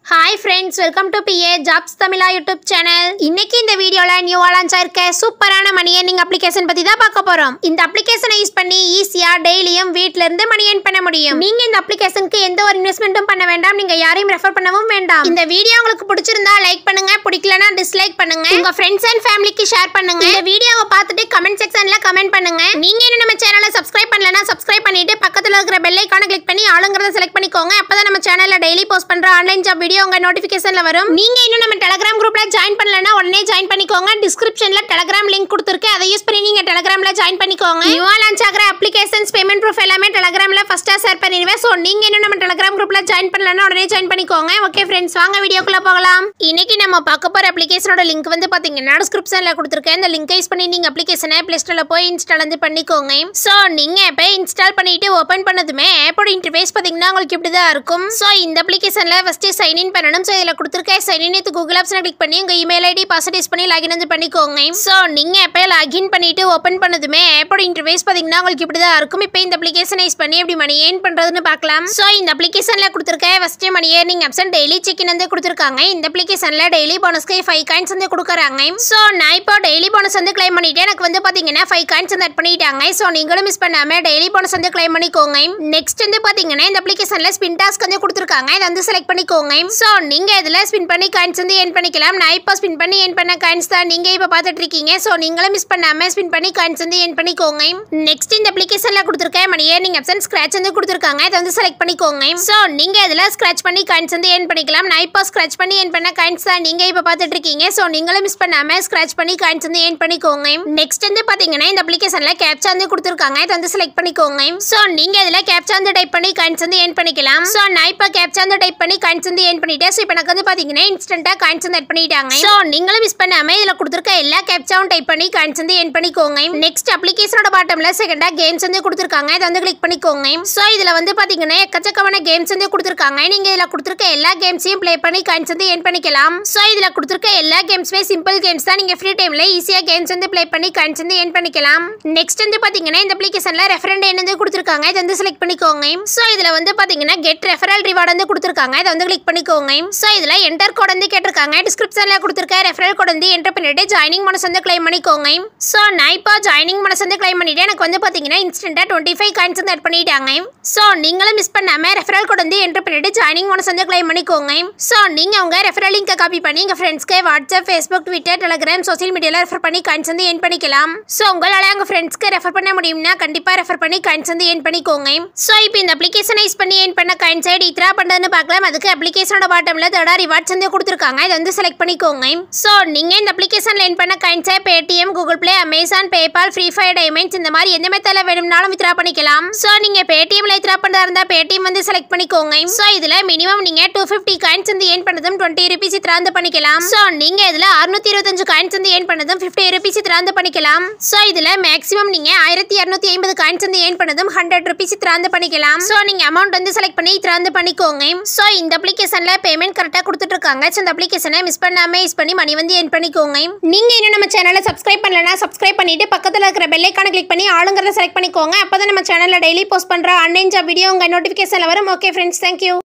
hi friends welcome to P A jobs Tamizha YouTube channel இன்னைக்கு இந்த வீடியோல நியூ லான்ச் ஆயிருக்க சூப்பரான மணி ஏர்னிங் அப்ளிகேஷன் பத்தி தான் பார்க்க போறோம் இந்த அப்ளிகேஷனை யூஸ் பண்ணி ஈஸியா டெய்லியும் வீட்ல இருந்து மணி ஏர்ன் பண்ண முடியும் நீங்க இந்த அப்ளிகேஷனுக்கு எந்த ஒரு இன்வெஸ்ட்மெண்ட்டும் பண்ண வேண்டாம் நீங்க யாரையும் ரெஃபர் பண்ணவும் வேண்டாம் இந்த வீடியோ உங்களுக்கு பிடிச்சிருந்தா லைக் பண்ணுங்க பிடிக்கலனா டிஸ்லைக் பண்ணுங்க உங்க ஃப்ரெண்ட்ஸ் அண்ட் ஃபேமிலிக்கு ஷேர் பண்ணுங்க இந்த வீடியோவை பார்த்துட்டு கமெண்ட் செக்ஷன்ல கமெண்ட் பண்ணுங்க நீங்க இன்னும் நம்ம சேனலை சப்ஸ்கிரைப் பண்ணலனா சப்ஸ்கிரைப் பண்ணிட்டு பக்கத்துல இருக்கிற பெல் ஐகானை கிளிக் பண்ணி ஆளுங்கிறத செலக்ட் பண்ணிக்கோங்க அப்பதான் நம்ம சேனல்ல டெய்லி போஸ்ட் பண்ற ஆன்லைன் ஜாப் வீடியோ உங்க நோட்டிபிகேஷன்ல வரும் நீங்க இன்னும் நம்ம டெலிகிராம் குரூப்ல ஜாயின் பண்ணலனா உடனே ஜாயின் பண்ணிக்கோங்க டிஸ்கிரிப்ஷன்ல டெலிகிராம் லிங்க் கொடுத்துருக்கு அதை யூஸ் பண்ணி நீங்க டெலிகிராம்ல ஜாயின் பண்ணிக்கோங்க நியூவா லான்ச் ஆகிற அப்ளிகேஷன்ஸ் பேமெண்ட் ப்ரூஃப் எல்லாமே டெலிகிராம்ல ஃபர்ஸ்டா ஷேர் பண்ணிடுவேன் ஸோ நீங்க இன்னும் நம்ம டெலிகிராம் குரூப்ல ஜாயின் பண்ணலனா உடனே ஜாயின் பண்ணிக்கோங்க ஓகே ஃப்ரெண்ட்ஸ் வாங்க வீடியோக்குள்ள போகலாம் இன்னைக்கு நம்ம பார்க்க போற அப்ளிகேஷனோட லிங்க் வந்து பாத்தீங்கன்னா டிஸ்கிரிப்ஷன்ல கொடுத்துருக்கேன் இந்த லிங்கை யூஸ் பண்ணி நீங்க அப்ளிகேஷனை பிளே ஸ்டோர்ல போய் இன்ஸ்டால் வந்து பண்ணிக்கோங்க ஸோ நீங்க ஆப்பை இன்ஸ்டால் பண்ணிட்டு ஓபன் பண்ணதுமே ஆப்போட இன்டர்ஃபேஸ் பாத்தீங்கன்னா உங்களுக்கு இப்படி தான் இருக்கும் ஸோ இந்த அப்ளிகேஷன்ல ஃபர்ஸ்ட் சைன் இன் பண்ணணும் ஸோ இதில் கொடுத்துருக்க சைன் இன் வித் கூகுள் ஆப்ஷனை கிளிக் பண்ணி உங்க இமெயில் ஐடி பாஸ்வேர்ட் யூஸ் பண்ணி லாகின் வந்து பண்ணிக்கோங்க ஸோ நீங்க ஆப்பை லாகின் பண்ணிட்டு ஓபன் பண்ணதுமே ஆப்போட இன்டர்ஃபேஸ் பாத்தீங்கன்னா உங்களுக்கு இப்படி தான் இருக்கும் இப்போ இந்த அப்ளிகேஷனை யூஸ் பண்ணி எப்படி மணி ஏர்ன் பண்றதுன்னு பார்க்கலாம் ஸோ இந்த அப்ளிகேஷன்ல கொடுத்துருக்க first money earning option daily check in வந்து கொடுத்துருக்காங்க இந்த அப்ளிகேஷன்ல டெய்லி போனஸ்க்கு ஃபைவ் காயின்ஸ் வந்து கொடுக்குறாங்க ஸோ நான் இப்போ டெய்லி போனஸ் வந்து கிளைம் பண்ணிட்டு எனக்கு வந்து பாத்தீங்கன்னா ஃபைவ் காயின்ஸ் வந்து ஆட் பண்ணிட்டாங்க ஸோ நீங்களும் மிஸ் பண்ணாம டெய்லி போனஸ் வந்து கிளைம் பண்ணிக்கோங்க நெக்ஸ்ட் வந்து பாத்தீங்கன்னா இந்த அப்ளிகேஷன்ல ஸ்பின் டாஸ்க் வந்து கொடுத்துருக்காங்க இதை வந்து செலக்ட் பண்ணிக்கோங்க ஸோ நீங்க இதுல ஸ்பின் பண்ணி காயின்ஸ் வந்து ஏன் பண்ணிக்கலாம் நான் இப்போ ஸ்பின் பண்ணி ஏன் பண்ண காயின்ஸ் தான் நீங்க இப்போ பார்த்துட்டு இருக்கீங்க ஸோ நீங்களும் மிஸ் பண்ணாம ஸ்பின் பண்ணி காயின்ஸ் வந்து ஏன் பண்ணிக்கோங்க நெக்ஸ்ட் இந்த அப்ளிகேஷன்ல கொடுத்துருக்க மணி ஏர்னிங் ஆப்ஷன் ஸ்கிராச் வந்து கொடுத்துருக்காங்க இதை வந்து செலக்ட் பண்ணிக்கோங்க ஸோ நீங்க இதுல ஸ்கிராச் பண்ணி காயின்ஸ் வந்து ஏன் பண்ணிக்கலாம் நான் இப்போ ஸ்கிராச் பண்ணி ஏன் பண்ண காயின்ஸ் தான் நீங்க இப்போ பார்த்துட்டு இருக்கீங்க ஸோ நீங்களும் மிஸ் பண்ணாம ஸ்கிராச் பண்ணி காயின்ஸ் வந்து ஏன் பண்ணிக்கோங்க நெக்ஸ்ட் வந்து பாத்தீங்கன்னா இந்த அப்ளிகேஷன்ல கேப்சா வந்து கொடுத்துருக்காங்க இதை வந்து செலக்ட் பண்ணிக்கோங்க ஸோ நீங்க இதுல கேப்சா வந்து டைப் பண்ணி காயின்ஸ் வந்து ஏன் பண்ணிக்கலாம் ஸோ நான் இப்போ கேப்சா வந்து டைப் பண்ணி காயின்ஸ் வந்து ஏன் பண்ணிட்டேன் ஸோ இப்போ எனக்கு வந்து பாத்தீங்கன்னா இன்ஸ்டன்டா காயின்ஸ் வந்து ஆட் பண்ணிட்டாங்க ஸோ நீங்களும் மிஸ் பண்ணாம இதுல கொடுத்துருக்க எல்லா கேப்சாவும் டைப் பண்ணி காயின்ஸ் வந்து ஏன் பண்ணிக்கோங்க நெக்ஸ்ட் அப்ளிகேஷனோட பாட்டம்ல செகண்டா கேம்ஸ் வந்து கொடுத்துருக்காங்க இதை வந்து கிளிக் பண்ணிக்கோங்க ஸோ இதுல வந்து பாத்தீங்கன்னா எக்கச்சக்கமான கேம்ஸ் வந்து கொடுத்துருக்காங்க நீங்க இதுல கொடுத்துருக்க எல்லா கேம்ஸையும் ப்ளே பண்ணி காயின்ஸ் வந்து ஏன் பண்ணிக்கலாம் ஸோ இதுல கொடுத்துருக்க எல்லா கேம்ஸுமே சிம்பிள் கேம்ஸ் தான் நீங்க ஃப்ரீ டைம்ல ஈஸியா கேம்ஸ் வந்து ப்ளே பண்ணி காயின்ஸ் வந்து ஏன் பண்ணிக்கலாம் நெக்ஸ்ட் வந்து பாத்தீங்கன்னா இந்த அப்ளிகேஷன்ல ரெஃபரண்ட் எண் வந்து கொடுத்துருக்காங்க இதை வந்து செலக்ட் பண்ணிக்கோங்க ஸோ இதுல வந்து பாத்தீங்கன்னா கெட் ரெஃபரல் ரிவார்டு வந்து கொடுத்துருக்காங்க இதை வந்து கிளிக் பண்ணிக்கோங்க ஸோ இதுல என்டர் கோட் வந்து கேட்டிருக்காங்க டிஸ்கிரிப்ஷன்ல கொடுத்துருக்க ரெஃபரல் கோட் வந்து என்டர் பண்ணிட்டு ஜாயினிங் மனசு வந்து கிளைம் பண்ணிக்கோங்க ஸோ நான் இப்போ ஜாயினிங் மனசு வந்து கிளைம் பண்ணிட்டு எனக்கு வந்து பாத்தீங்கன்னா இன்ஸ்டன்டா டுவெண்ட்டி ஃபைவ் காயின்ஸ் வந்து ஆட் பண்ணிட்டாங்க ஸோ நீங்களும் மிஸ் பண்ணாம ரெஃபரல் கோட் வந்து என்டர் பண்ணிட்டு ஜாயினிங் மனசு வந்து கிளைம் பண்ணிக்கோங்க ஸோ நீங்க உங்க ரெஃபரல் லிங்கை காப்பி பண்ணி உங்க ஃப்ரெண்ட்ஸ்க்கு WhatsApp Facebook Twitter Telegram social மீடியால ரெஃபர் பண்ணி காயின்ஸ் வந்து ஏன் பண்ணிக்கலாம் ஸோ உங்களால உங்க ஃப்ரெண்ட்ஸ்க்கு ரெஃபர் பண்ண முடியும்னா கண்டிப்பா ரெஃபர் பண்ணி காயின்ஸ் வந்து ஏன் பண்ணிக்கோங்க ஸோ இப்போ இந்த அப்ளிகேஷனை யூஸ் பண்ணி ஏன் பண்ண காயின்ஸை டீத்ரா பண்ணுறதுன்னு பார்க்கலாம் அதுக்கு அப்ளிகேஷனோட பாட்டம்ல தேர்டா ரிவார்ட்ஸ் வந்து கொடுத்துருக்காங்க இதை வந்து செலக்ட் பண்ணிக்கோங்க ஸோ நீங்க இந்த அப்ளிகேஷன்ல ஏன் பண்ண காயின்ஸை Paytm Google Play Amazon PayPal Free Fire diamonds இந்த மாதிரி எந்த மெத்தடில் வேணும்னாலும் வித்ரா பண்ணிக்கலாம் ஸோ நீங்க பேடிஎம்ல வித்ரா பண்ணுறதா இருந்தா பேடிஎம் வந்து செலக்ட் பண்ணிக்கோங்க ஸோ இதுல மினிமம் நீங்க டூ ஃபிஃப்டி காயின்ஸ் வந்து ஏன் பண்ணதும் டுவெண்ட்டி ருபீஸ் வித்ரா வந்து பண்ணிக்கலாம் ஸோ நீங்க இதுல அறுநூத்தி இருபத்தஞ்சு காயின்ஸ் வந்து ஏன் பண்ணதும் ஃபிஃப்டி ருபீஸ் வித்ரா வந்து பண்ணிக்கலாம் ஸோ இதுல மேக்ஸிமம் நீங்க ஆயிரத்தி இரநூத்தி ஐம்பது காயின்ஸ் வந்து ஏன் பண்ணதும் ஹண்ட்ரட் ருபீஸ் வித்ரா வந்து பண்ணிக்கலாம் ஸோ நீங்க அமௌண்ட் வந்து செலக்ட் பண்ணி வித்ரா வந்து பண்ணிக்கோங்க ஸோ இந்த அப்ளிகேஷன்ல பேமெண்ட் கரெக்டாக கொடுத்துட்டு இருக்காங்க ஸோ இந்த அப்ளிகேஷனை மிஸ் பண்ணாம யூஸ் பண்ணி மணி வந்து ஏன் பண்ணிக்கோங்க நீங்க இன்னும் நம்ம சேனலை சப்ஸ்கிரைப் பண்ணலனா சப்ஸ்கிரைப் பண்ணிட்டு பக்கத்துல இருக்கிற பெல் ஐக்கான கிளிக் பண்ணி ஆளுங்கிறத செலக்ட் பண்ணிக்கோங்க அப்பதான் நம்ம சேனல்ல டெய்லி போஸ்ட் பண்ற ஆன்லைன் ஜாப் வீடியோ உங்க நோட்டிஃபிகேஷன்ல வரும் ஓகே ஃப்ரெண்ட்ஸ் தேங்க்யூ